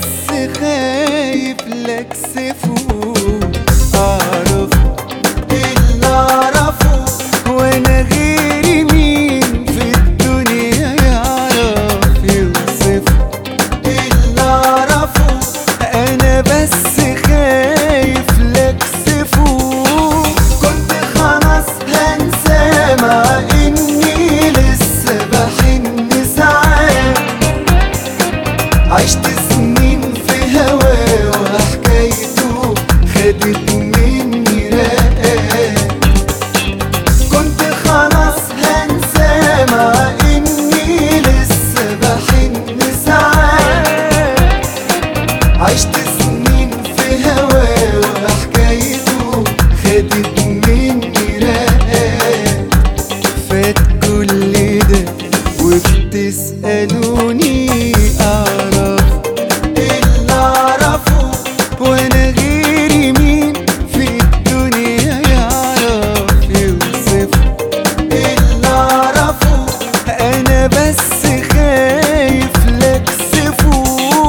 بس خايف لكسفه اعرف اللي اعرفه وانا غيري مين في الدنيا يعرف يوصفه اللي اعرفه انا بس خايف لكسفه كنت خلاص هنسى مع اني لسه بحن ساعات عشت سنين في هواه وحكايته خدت مني رقات كنت خلاص هنسى مع اني لسه بحن ساعات عشت سنين في هواه وحكايته خدت مني رقات فات كل ده وبتسألوني أعرف اللي أعرفه وأنا غيري مين في الدنيا يعرف يوصفه اللي أعرفه أنا بس خايف لكسفه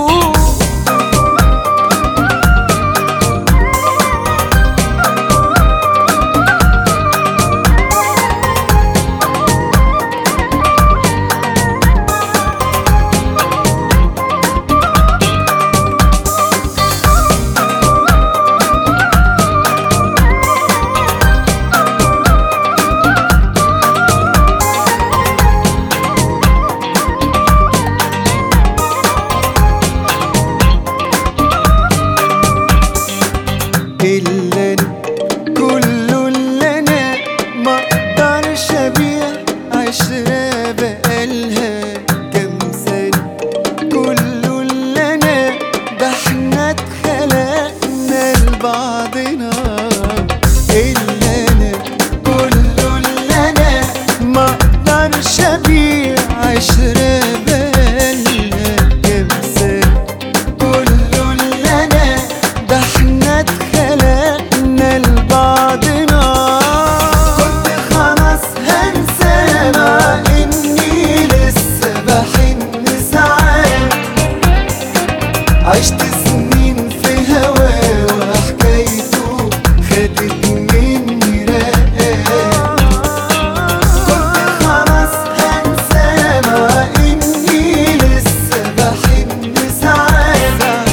إلا أنا كله اللي أنا ما أقدرش أبيع عشرة بقالها كام سنة كله اللي أنا ده احنا اتخلقنا لبعضنا إلا أنا كله اللي أنا ما أقدرش أبيع عشرة بقالها كام سنة كله اللي أنا ده احنا اتخلقنا لبعضنا كنت خلاص هنسى مع اني لسه بحن ساعات عشت سنين في هواه وحكايته خدت مني رقات كنت خلاص هنسى مع اني لسه بحن ساعات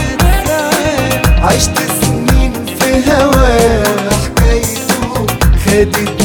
عشت سنين في هواه حكايته خدت